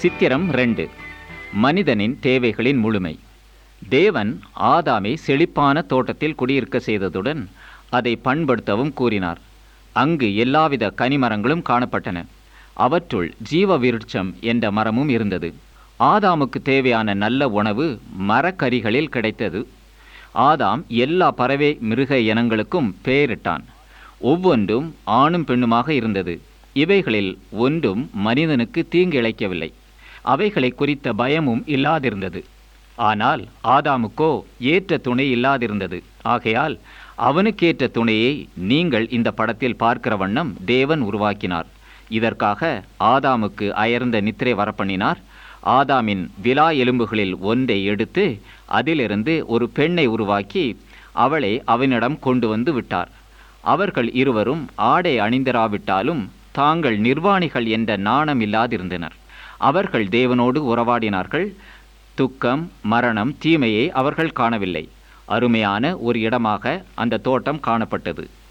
சித்திரம் ரெண்டு மனிதனின் தேவைகளின் முழுமை தேவன் ஆதாமை செழிப்பான தோட்டத்தில் குடியிருக்க செய்ததுடன் அதை பண்படுத்தவும் கூறினார் அங்கு எல்லாவித கனிமரங்களும் காணப்பட்டன அவற்றுள் ஜீவ விருட்சம் என்ற மரமும் இருந்தது ஆதாமுக்கு தேவையான நல்ல உணவு மரக்கரிகளில் கிடைத்தது ஆதாம் எல்லா பறவை மிருக இனங்களுக்கும் பெயரிட்டான் ஒவ்வொன்றும் ஆணும் பெண்ணுமாக இருந்தது இவைகளில் ஒன்றும் மனிதனுக்கு தீங்கு இழைக்கவில்லை அவைகளை குறித்த பயமும் இல்லாதிருந்தது ஆனால் ஆதாமுக்கோ ஏற்ற துணை இல்லாதிருந்தது ஆகையால் அவனுக்கேற்ற துணையை நீங்கள் இந்த படத்தில் பார்க்கிற வண்ணம் தேவன் உருவாக்கினார் இதற்காக ஆதாமுக்கு அயர்ந்த நித்திரை வரப்பண்ணினார் ஆதாமின் விலா எலும்புகளில் ஒன்றை எடுத்து அதிலிருந்து ஒரு பெண்ணை உருவாக்கி அவளை அவனிடம் கொண்டு வந்து விட்டார் அவர்கள் இருவரும் ஆடை அணிந்தராவிட்டாலும் தாங்கள் நிர்வாணிகள் என்ற நாணம் இல்லாதிருந்தனர் அவர்கள் தேவனோடு உறவாடினார்கள் துக்கம் மரணம் தீமையை அவர்கள் காணவில்லை அருமையான ஒரு இடமாக அந்த தோட்டம் காணப்பட்டது